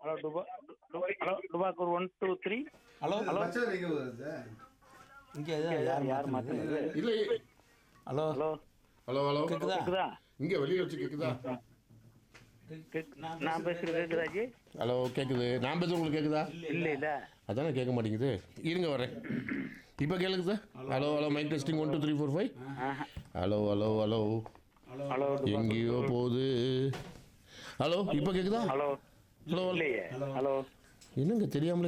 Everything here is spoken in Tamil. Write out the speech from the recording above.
ஹலோ டுபா டு- ஹலோ டுபாக்கூர் ஒன் டூ த்ரீ ஹலோ மச்சான் எங்க வருது சார் இங்கே யார் யார் யார் மாத்துறது மாற்றினது இல்லை ஹலோ ஹலோ ஹலோ ஹலோ கேக்குதா கேக்குதா இங்கே வெளியே வச்சு கேட்குதா கேக்- நான் பேசுறது கேக்குதா ஜி ஹலோ கேட்குது நான் பேசுறது உங்களுக்கு கேட்குதா இல்ல இல்ல அதானே கேட்க மாட்டேங்குது இருங்க வரேன் இப்போ கேளுங்க sir hello hello mic testing one two three four five ஆஹா. ஹலோ ஹலோ ஹலோ ஹலோ எங்கேயோ போகுது ஹலோ இப்போ கேட்குதா ஹலோ ஹலோ இல்லையே ஹலோ என்னங்க தெரியாமலே